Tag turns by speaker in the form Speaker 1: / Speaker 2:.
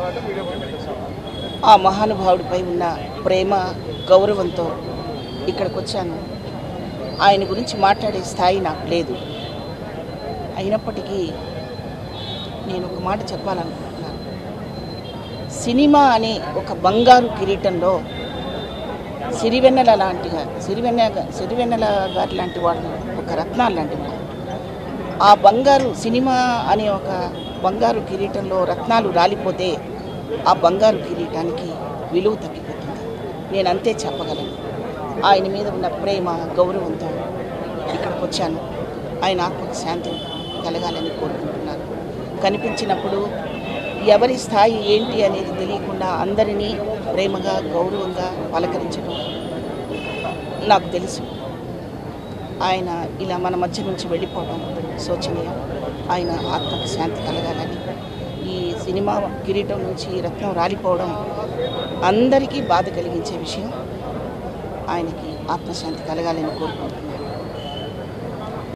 Speaker 1: తర్వాత మీడియా ముందు పెట్టేస్తాం
Speaker 2: ఆ మహానుభావుడిపై ఉన్న ప్రేమ గౌరవంతో ఇక్కడికి వచ్చాను ఆయన గురించి మాట్లాడే స్థాయి నాకు లేదు అయినప్పటికీ నేను ఒక మాట చెప్పాలనుకుంటున్నాను సినిమా అనే ఒక బంగారు కిరీటంలో సిరివెన్నెల లాంటిగా సిరివెన్నె సిరివెన్నెల గారి లాంటి వాళ్ళు ఒక రత్నాలు లాంటి వాళ్ళు ఆ బంగారు సినిమా అనే ఒక బంగారు కిరీటంలో రత్నాలు రాలిపోతే ఆ బంగారు కిరీటానికి విలువ తగ్గిపోతుంది నేను అంతే చెప్పగలను ఆయన మీద ఉన్న ప్రేమ గౌరవంతో ఇక్కడికి వచ్చాను ఆయన ఆత్మకు శాంతి కలగాలని కోరుకుంటున్నాను కనిపించినప్పుడు ఎవరి స్థాయి ఏంటి అనేది తెలియకుండా అందరినీ ప్రేమగా గౌరవంగా పలకరించడం నాకు తెలుసు ఆయన ఇలా మన మధ్య నుంచి వెళ్ళిపోవడం శోచనీయం ఆయన ఆత్మకు శాంతి కలగాలని ఈ సినిమా కిరీటం నుంచి ఈ రత్నం రాలిపోవడం అందరికీ బాధ కలిగించే విషయం ఆయనకి ఆత్మశాంతి కలగాలని కోరుకుంటున్నాను